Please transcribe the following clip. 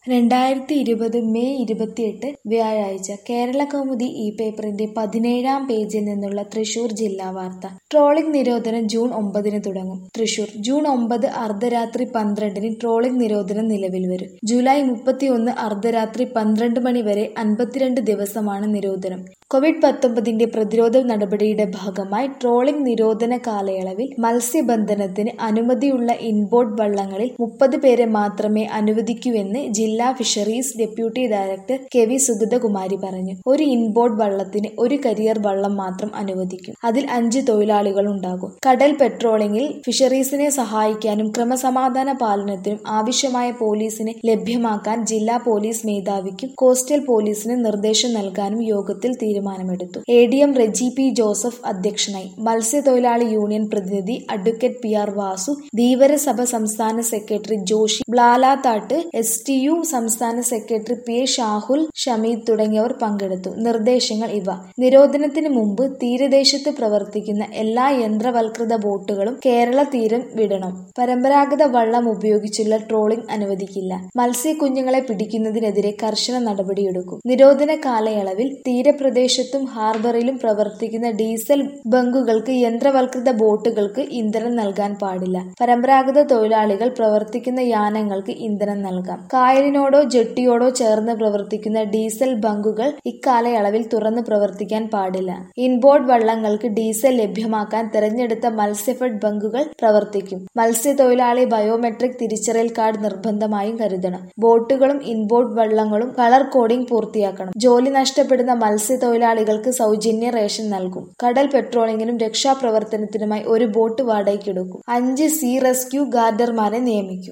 രണ്ടായിരത്തി ഇരുപത് മെയ് ഇരുപത്തിയെട്ട് വ്യാഴാഴ്ച കേരളകൗമുദി ഈ പേപ്പറിന്റെ പതിനേഴാം പേജിൽ നിന്നുള്ള തൃശൂർ ജില്ലാ വാർത്ത ട്രോളിംഗ് നിരോധനം ജൂൺ ഒമ്പതിന് തുടങ്ങും തൃശൂർ ജൂൺ ഒമ്പത് അർദ്ധരാത്രി പന്ത്രണ്ടിന് ട്രോളിംഗ് നിരോധനം നിലവിൽ വരും ജൂലൈ മുപ്പത്തിയൊന്ന് അർദ്ധരാത്രി പന്ത്രണ്ട് മണി വരെ അൻപത്തിരണ്ട് ദിവസമാണ് നിരോധനം കോവിഡ് പത്തൊമ്പതിന്റെ പ്രതിരോധ നടപടിയുടെ ഭാഗമായി ട്രോളിംഗ് നിരോധന കാലയളവിൽ മത്സ്യബന്ധനത്തിന് അനുമതിയുള്ള ഇൻബോർഡ് വള്ളങ്ങളിൽ മുപ്പത് പേരെ മാത്രമേ അനുവദിക്കൂവെന്ന് ജില്ലാ fisheries deputy director K V Sugathakumari പറഞ്ഞു ഒരു ഇൻബോർഡ് വള്ളത്തിന് ഒരു കരിയർ വള്ളം മാത്രം അനുവദിക്കും അതിൽ അഞ്ച് തൊഴിലാളികൾ ഉണ്ടാകും കടൽ പെട്രോളിംഗിൽ ഫിഷറീസിനെ സഹായിക്കാനും ക്രമസമാധാന പാലനത്തിനും ആവശ്യമായ പോലീസിനെ ലഭ്യമാക്കാൻ ജില്ലാ പോലീസ് മേധാവിക്കും കോസ്റ്റൽ പോലീസിന് നിർദ്ദേശം നൽകാനും യോഗത്തിൽ തീരുമാനമെടുത്തു A D M Reji P Joseph അധ്യക്ഷനായി മത്സ്യത്തൊഴിലാളി യൂണിയൻ പ്രതിനിധി advocate P R Vasu Dheevarasabha സംസ്ഥാന secretary Joshy Blalathatt S T U സംസ്ഥാന secretary P A Shahul Shameed തുടങ്ങിയവർ പങ്കെടുത്തു നിർദ്ദേശങ്ങൾ ഇവ നിരോധനത്തിന് മുമ്പ് തീരദേശത്ത് പ്രവർത്തിക്കുന്ന എല്ലാ യന്ത്രവൽകൃത ബോട്ടുകളും കേരള തീരം വിടണം പരമ്പരാഗത വള്ളം ഉപയോഗിച്ചുള്ള ട്രോളിംഗ് അനുവദിക്കില്ല മത്സ്യക്കുഞ്ഞുങ്ങളെ പിടിക്കുന്നതിനെതിരെ കർശന നടപടിയെടുക്കും നിരോധന കാലയളവിൽ തീരപ്രദേശത്തും ഹാർബറിലും പ്രവർത്തിക്കുന്ന ഡീസൽ ബങ്കുകൾക്ക് യന്ത്രവൽകൃത ബോട്ടുകൾക്ക് ഇന്ധനം നൽകാൻ പാടില്ല പരമ്പരാഗത തൊഴിലാളികൾ പ്രവർത്തിക്കുന്ന യാനങ്ങൾക്ക് ഇന്ധനം നൽകാം കായലിനോടോ ജെട്ടിയോടോ ചേർന്ന് പ്രവർത്തിക്കുന്ന ഡീസൽ ബങ്കുകൾ ഇക്കാലയളവിൽ തുറന്ന് പ്രവർത്തിക്കാൻ പാടില്ല ഇൻബോർഡ് വള്ളങ്ങൾക്ക് ഡീസൽ ലഭ്യമാക്കാൻ തിരഞ്ഞെടുത്ത മത്സ്യഫെഡ് ബങ്കുകൾ പ്രവർത്തിക്കും മത്സ്യത്തൊഴിലാളി ബയോമെട്രിക് തിരിച്ചറിയൽ കാർഡ് നിർബന്ധമായും കരുതണം ബോട്ടുകളും ഇൻബോർഡ് വള്ളങ്ങളും കളർ കോഡിംഗ് പൂർത്തിയാക്കണം ജോലി നഷ്ടപ്പെടുന്ന മത്സ്യത്തൊഴിലാളികൾക്ക് സൗജന്യ റേഷൻ നൽകും കടൽ പെട്രോളിംഗിനും രക്ഷാപ്രവർത്തനത്തിനുമായി ഒരു ബോട്ട് വാടകയ്ക്കെടുക്കും അഞ്ച് സീ റെസ്ക്യൂ ഗാർഡർമാരെ നിയമിക്കും